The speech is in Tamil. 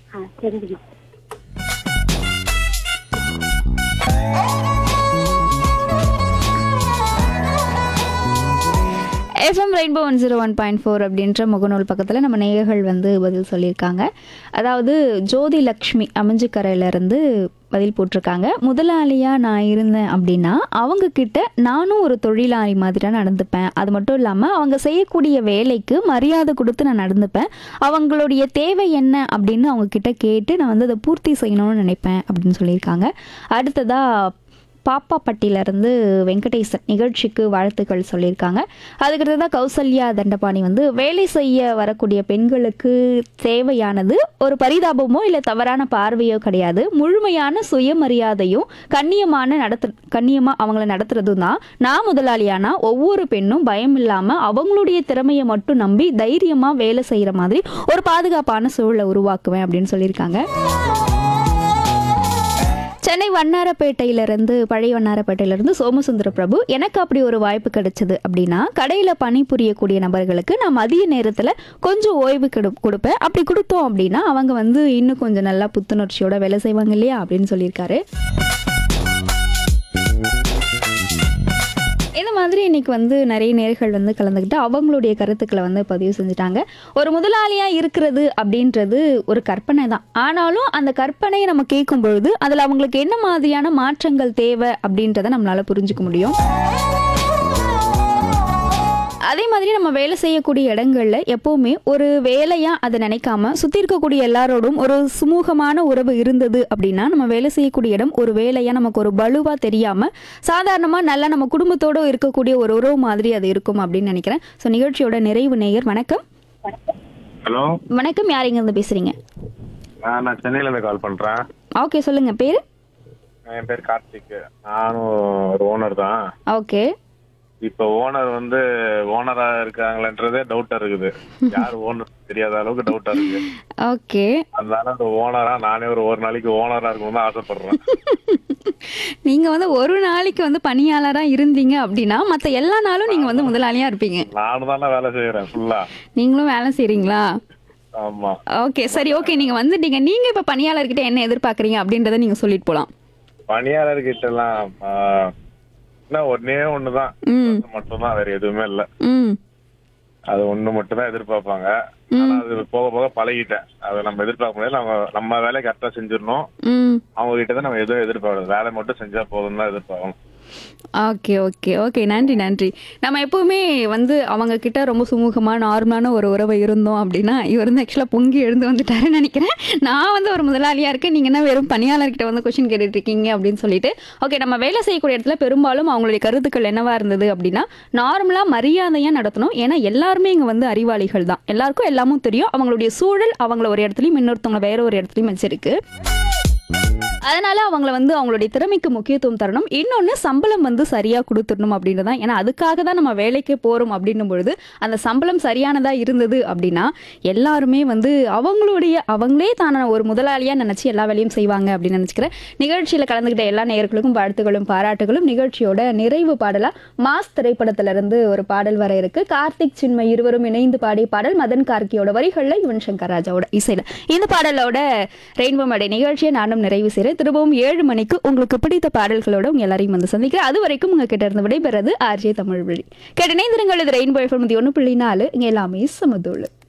ஆ சரிங்கம்மா FM Rainbow one zero one point four அப்படின்ற முகநூல் பக்கத்தில் நம்ம நேயர்கள் வந்து பதில் சொல்லியிருக்காங்க அதாவது ஜோதி லக்ஷ்மி அமைஞ்சிக்கரையிலேருந்து பதில் போட்டிருக்காங்க முதலாளியாக நான் இருந்தேன் அப்படின்னா அவங்க கிட்ட நானும் ஒரு தொழிலாளி மாதிரி தான் நடந்துப்பேன் அது மட்டும் இல்லாமல் அவங்க செய்யக்கூடிய வேலைக்கு மரியாதை கொடுத்து நான் நடந்துப்பேன் அவங்களுடைய தேவை என்ன அப்படின்னு அவங்க கிட்ட கேட்டு நான் வந்து அதை பூர்த்தி செய்யணும்னு நினைப்பேன் அப்படின்னு சொல்லியிருக்காங்க அடுத்ததாக பாப்பாப்பட்டியிலேருந்து வெங்கடேசன் நிகழ்ச்சிக்கு வாழ்த்துக்கள் சொல்லியிருக்காங்க அதுக்கடுத்து தான் கௌசல்யா தண்டபாணி வந்து வேலை செய்ய வரக்கூடிய பெண்களுக்கு தேவையானது ஒரு பரிதாபமோ இல்லை தவறான பார்வையோ கிடையாது முழுமையான சுயமரியாதையும் கண்ணியமான நடத்து கண்ணியமாக அவங்கள நடத்துறதும் தான் நான் முதலாளியானா ஒவ்வொரு பெண்ணும் பயம் இல்லாமல் அவங்களுடைய திறமையை மட்டும் நம்பி தைரியமாக வேலை செய்கிற மாதிரி ஒரு பாதுகாப்பான சூழலை உருவாக்குவேன் அப்படின்னு சொல்லியிருக்காங்க சென்னை வண்ணாரப்பேட்டையிலிருந்து பழைய வண்ணாரப்பேட்டையிலிருந்து சோமசுந்தர பிரபு எனக்கு அப்படி ஒரு வாய்ப்பு கிடைச்சது அப்படின்னா கடையில் பணிபுரியக்கூடிய நபர்களுக்கு நான் மதிய நேரத்தில் கொஞ்சம் ஓய்வு கொடு கொடுப்பேன் அப்படி கொடுத்தோம் அப்படின்னா அவங்க வந்து இன்னும் கொஞ்சம் நல்லா புத்துணர்ச்சியோட வேலை செய்வாங்க இல்லையா அப்படின்னு சொல்லியிருக்காரு இந்த மாதிரி இன்னைக்கு வந்து நிறைய நேர்கள் வந்து கலந்துக்கிட்டு அவங்களுடைய கருத்துக்களை வந்து பதிவு செஞ்சுட்டாங்க ஒரு முதலாளியா இருக்கிறது அப்படின்றது ஒரு கற்பனை தான் ஆனாலும் அந்த கற்பனையை நம்ம கேட்கும் பொழுது அதில் அவங்களுக்கு என்ன மாதிரியான மாற்றங்கள் தேவை அப்படின்றத நம்மளால புரிஞ்சுக்க முடியும் அதே மாதிரி நம்ம வேலை செய்யக்கூடிய இடங்கள்ல எப்பவுமே ஒரு வேலையா அதை நினைக்காம சுத்தி இருக்கக்கூடிய எல்லாரோடும் ஒரு சுமூகமான உறவு இருந்தது அப்படின்னா நம்ம வேலை செய்யக்கூடிய இடம் ஒரு வேலையா நமக்கு ஒரு பலுவா தெரியாம சாதாரணமா நல்லா நம்ம குடும்பத்தோட இருக்கக்கூடிய ஒரு உறவு மாதிரி அது இருக்கும் அப்படின்னு நினைக்கிறேன் ஸோ நிகழ்ச்சியோட நிறைவு நேயர் வணக்கம் ஹலோ வணக்கம் யார் இங்க இருந்து பேசுறீங்க நான் நான் சென்னையில இருந்து கால் பண்றேன் ஓகே சொல்லுங்க பேரு என் பேர் கார்த்திக் நானும் ஒரு ஓனர் தான் ஓகே இப்ப ஓனர் வந்து ஓனரா இருக்காங்களன்றதே டவுட்டா இருக்குது யார் ஓனர் தெரியாத அளவுக்கு டவுட்டா இருக்கு ஓகே அதனால அந்த ஓனரா நானே ஒரு ஒரு நாளைக்கு ஓனரா இருக்கணும்னு தான் ஆசைப்படுறேன் நீங்க வந்து ஒரு நாளைக்கு வந்து பணியாளரா இருந்தீங்க அப்படின்னா மத்த எல்லா நாளும் நீங்க வந்து முதலாளியா இருப்பீங்க நானும் தானே வேலை செய்யறேன் ஃபுல்லா நீங்களும் வேலை செய்றீங்களா ஆமா ஓகே சரி ஓகே நீங்க வந்துட்டீங்க நீங்க இப்ப பணியாளர்கிட்ட என்ன எதிர்பார்க்கறீங்க அப்படின்றத நீங்க சொல்லிட்டு போலாம் பணியாளர்கிட்ட எல்லாம் ஆஹ், என்ன ஒன்னே ஒண்ணுதான் ம் மட்டும்தான் வேற எதுவுமே இல்ல ம் அது ஒண்ணு மட்டும் தான் எதிர்பார்ப்பாங்க ஆனா அது போக போக பழகிட்டேன் அதை நம்ம எதிர்பார்க்க முடியாது நம்ம நம்ம வேலையை கரெக்டா செஞ்சிடணும் ம் அவங்க கிட்ட தான் நம்ம எதுவும் எதிர்பார்க்கணும் வேலை மட்டும் செஞ்சா போதும் தான் எதிர்பார்க்கணும் ஓகே ஓகே ஓகே நன்றி நன்றி நம்ம எப்பவுமே வந்து அவங்க கிட்ட ரொம்ப சுமூகமா நார்மலான ஒரு உறவு இருந்தோம் அப்படின்னா இவர் வந்து ஆக்சுவலாக பொங்கி எழுந்து வந்துட்டாருன்னு நினைக்கிறேன் நான் வந்து ஒரு முதலாளியா இருக்கேன் நீங்க என்ன வெறும் பணியாளர்கிட்ட வந்து கொஸ்டின் கேட்டுட்டு இருக்கீங்க அப்படின்னு சொல்லிட்டு ஓகே நம்ம வேலை செய்யக்கூடிய இடத்துல பெரும்பாலும் அவங்களுடைய கருத்துக்கள் என்னவா இருந்தது அப்படின்னா நார்மலா மரியாதையா நடத்தணும் ஏன்னா எல்லாருமே இங்க வந்து அறிவாளிகள் தான் எல்லாருக்கும் எல்லாமும் தெரியும் அவங்களுடைய சூழல் அவங்கள ஒரு இடத்துலயும் இன்னொருத்தவங்க வேற ஒரு இடத்துலயும் வச்சிருக்கு அதனால அவங்கள வந்து அவங்களுடைய திறமைக்கு முக்கியத்துவம் தரணும் இன்னொன்று சம்பளம் வந்து சரியாக கொடுத்துடணும் அப்படின்றதான் ஏன்னா அதுக்காக தான் நம்ம வேலைக்கே போகிறோம் அப்படின்னும் பொழுது அந்த சம்பளம் சரியானதாக இருந்தது அப்படின்னா எல்லாருமே வந்து அவங்களுடைய அவங்களே தான ஒரு முதலாளியாக நினச்சி எல்லா வேலையும் செய்வாங்க அப்படின்னு நினச்சிக்கிறேன் நிகழ்ச்சியில் கலந்துக்கிட்ட எல்லா நேயர்களுக்கும் வாழ்த்துக்களும் பாராட்டுகளும் நிகழ்ச்சியோட நிறைவு பாடலாக மாஸ் திரைப்படத்திலிருந்து ஒரு பாடல் வர இருக்கு கார்த்திக் சின்மை இருவரும் இணைந்து பாடிய பாடல் மதன் கார்கியோட வரிகளில் யுவன் சங்கர் ராஜாவோட இசையில் இந்த பாடலோட ரெயின்போ மடை நிகழ்ச்சியை நானும் நிறைவு செய்கிறேன் திரும்பவும் ஏழு மணிக்கு உங்களுக்கு பிடித்த பாடல்களோட உங்க எல்லாரையும் வந்து சந்திக்கிறேன் அது வரைக்கும் உங்க கிட்ட இருந்து விடைபெறது ஆர்ஜே தமிழ் வழி கேட்ட நேந்திரங்கள் இது ரெயின்போ எஃப்எம் ஒன்று புள்ளி நாலு இங்கே எல்லாமே சமதூள்